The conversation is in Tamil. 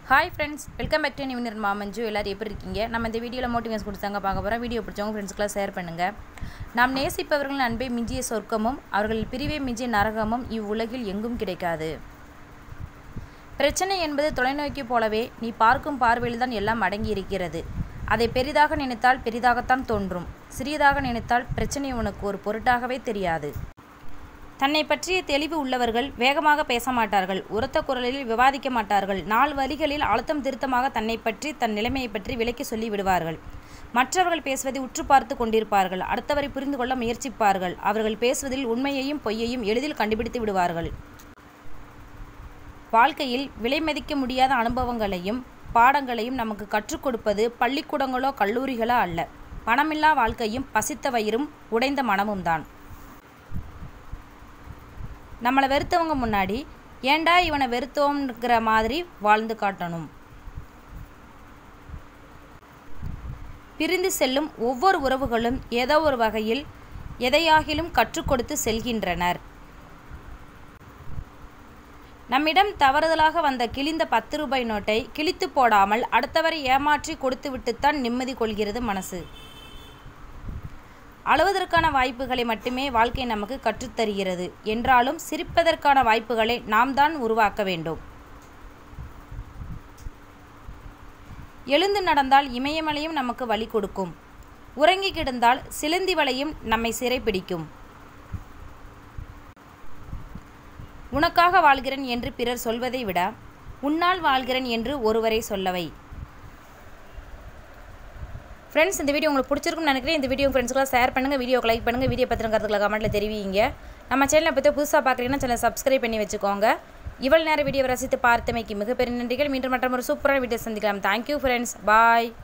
hi friends welcome back to நிவினர் மாமஞ்சு எல்லோரும் எப்படி இருக்கீங்க நம்ம இந்த வீடியோவில் மோட்டிவேஷன் கொடுத்தாங்க பார்க்க போகிறோம் வீடியோ பிடிச்சவங்க ஃப்ரெண்ட்ஸ்க்கெலாம் ஷேர் பண்ணுங்கள் நாம் நேசிப்பவர்களின் அன்பை மிஞ்சிய சொர்க்கமும் அவர்கள் பிரிவை மிஞ்சிய நரகமும் இவ்வுலகில் எங்கும் கிடைக்காது பிரச்சனை என்பது தொலைநோக்கி போலவே நீ பார்க்கும் பார்வையில் தான் எல்லாம் அடங்கி இருக்கிறது அதை பெரிதாக நினைத்தால் பெரிதாகத்தான் தோன்றும் சிறியதாக நினைத்தால் பிரச்சனை உனக்கு ஒரு பொருட்டாகவே தெரியாது தன்னை பற்றிய தெளிவு உள்ளவர்கள் வேகமாக பேச மாட்டார்கள் உரத்த குரலில் விவாதிக்க மாட்டார்கள் நாள் வழிகளில் அழுத்தம் திருத்தமாக தன்னை பற்றி தன் நிலைமையை பற்றி விலக்கி சொல்லி விடுவார்கள் மற்றவர்கள் பேசுவதை உற்று பார்த்து கொண்டிருப்பார்கள் அடுத்தவரை புரிந்து கொள்ள முயற்சிப்பார்கள் அவர்கள் பேசுவதில் உண்மையையும் பொய்யையும் எளிதில் கண்டுபிடித்து விடுவார்கள் வாழ்க்கையில் விலை மதிக்க முடியாத அனுபவங்களையும் பாடங்களையும் நமக்கு கற்றுக் கொடுப்பது பள்ளிக்கூடங்களோ கல்லூரிகளோ அல்ல பணமில்லா வாழ்க்கையும் பசித்த வயிறும் உடைந்த மனமும் தான் நம்மளை வெறுத்தவங்க முன்னாடி ஏண்டா இவனை வெறுத்தோம்ங்கிற மாதிரி வாழ்ந்து காட்டணும் பிரிந்து செல்லும் ஒவ்வொரு உறவுகளும் ஏதோ ஒரு வகையில் எதையாகிலும் கற்றுக் கொடுத்து செல்கின்றனர் நம்மிடம் தவறுதலாக வந்த கிழிந்த பத்து ரூபாய் நோட்டை கிழித்து போடாமல் அடுத்தவரை ஏமாற்றி கொடுத்துவிட்டுத்தான் நிம்மதி கொள்கிறது மனசு அழுவதற்கான வாய்ப்புகளை மட்டுமே வாழ்க்கை நமக்கு கற்றுத்தருகிறது என்றாலும் சிரிப்பதற்கான வாய்ப்புகளை நாம் தான் உருவாக்க வேண்டும் எழுந்து நடந்தால் இமயமலையும் நமக்கு வழி கொடுக்கும் உறங்கி கிடந்தால் சிலந்தி வலையும் நம்மை சிறைப்பிடிக்கும் உனக்காக வாழ்கிறேன் என்று பிறர் சொல்வதை விட உன்னால் வாழ்கிறேன் என்று ஒருவரை சொல்லவை ஃப்ரெண்ட்ஸ் இந்த வீடியோ உங்களுக்கு பிடிச்சிருக்கும்னு நினைக்கிறேன் இந்த வீடியோ ஃப்ரெண்ட்ஸ்க்குலாம் ஷேர் பண்ணுங்கள் வீடியோக்கு லைக் பண்ணுங்கள் வீடியோ பற்றின கருத்துக்களை கமெண்ட்டில் தெரிவிங்க நம்ம சேனலை பற்றி புதுசாக பார்க்குறீங்கன்னா சேனலை சப்ஸ்கிரைப் பண்ணி வச்சுக்கோங்க இவ்வளோ நேரம் வீடியோவை ரசித்து பார்த்தமைக்கு மிகப்பெரிய நன்றிகள் மீண்டும் மற்றும் ஒரு சூப்பரான வீடியோ சந்திக்கலாம் தேங்க்யூ ஃப்ரெண்ட்ஸ் பாய்